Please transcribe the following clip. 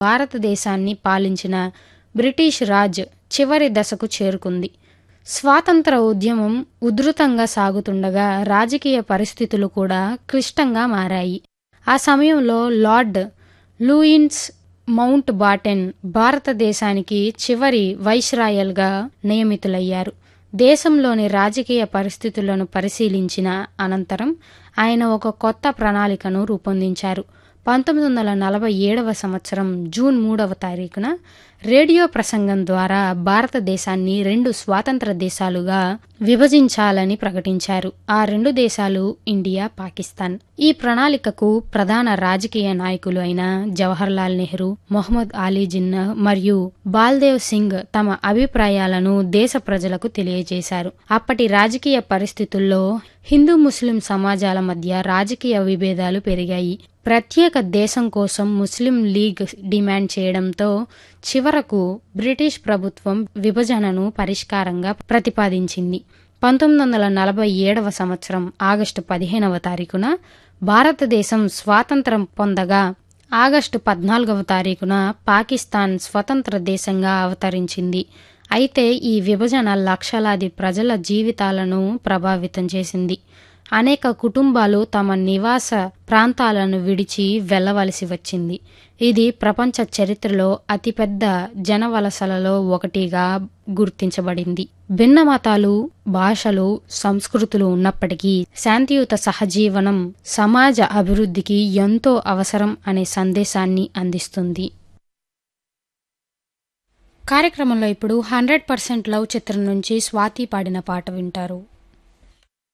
భారతదేశాన్ని పాలించిన బ్రిటిష్ రాజ్ చివరి దశకు చేరుకుంది స్వాతంత్ర ఉద్యమం ఉధృతంగా సాగుతుండగా రాజకీయ పరిస్థితులు కూడా క్లిష్టంగా మారాయి ఆ సమయంలో లార్డ్ లూయిన్స్ మౌంట్ బాటెన్ భారతదేశానికి చివరి వైస్రాయల్గా నియమితులయ్యారు దేశంలోని రాజకీయ పరిస్థితులను పరిశీలించిన అనంతరం ఆయన ఒక కొత్త ప్రణాళికను రూపొందించారు పంతొమ్మిది వందల నలభై ఏడవ సంవత్సరం జూన్ మూడవ తారీఖున రేడియో ప్రసంగం ద్వారా భారతదేశాన్ని రెండు స్వాతంత్ర దేశాలుగా విభజించాలని ప్రకటించారు ఆ రెండు దేశాలు ఇండియా పాకిస్తాన్ ఈ ప్రణాళికకు ప్రధాన రాజకీయ నాయకులు అయిన జవహర్లాల్ నెహ్రూ మొహమ్మద్ అలీ జిన్నా మరియు బాల్దేవ్ సింగ్ తమ అభిప్రాయాలను దేశ ప్రజలకు తెలియజేశారు అప్పటి రాజకీయ పరిస్థితుల్లో హిందూ ముస్లిం సమాజాల మధ్య రాజకీయ విభేదాలు పెరిగాయి ప్రత్యేక దేశం కోసం ముస్లిం లీగ్ డిమాండ్ చేయడంతో చివరకు బ్రిటిష్ ప్రభుత్వం విభజనను పరిష్కారంగా ప్రతిపాదించింది పంతొమ్మిది వందల నలభై ఏడవ సంవత్సరం ఆగస్టు పదిహేనవ తారీఖున భారతదేశం స్వాతంత్రం పొందగా ఆగస్టు పద్నాలుగవ తారీఖున పాకిస్తాన్ స్వతంత్ర దేశంగా అవతరించింది అయితే ఈ విభజన లక్షలాది ప్రజల జీవితాలను ప్రభావితం చేసింది అనేక కుటుంబాలు తమ నివాస ప్రాంతాలను విడిచి వెళ్లవలసి వచ్చింది ఇది ప్రపంచ చరిత్రలో అతిపెద్ద జనవలసలలో ఒకటిగా గుర్తించబడింది భిన్న మతాలు భాషలు సంస్కృతులు ఉన్నప్పటికీ శాంతియుత సహజీవనం సమాజ అభివృద్ధికి ఎంతో అవసరం అనే సందేశాన్ని అందిస్తుంది కార్యక్రమంలో ఇప్పుడు హండ్రెడ్ పర్సెంట్ లవ్ చిత్రం నుంచి స్వాతి పాడిన పాట వింటారు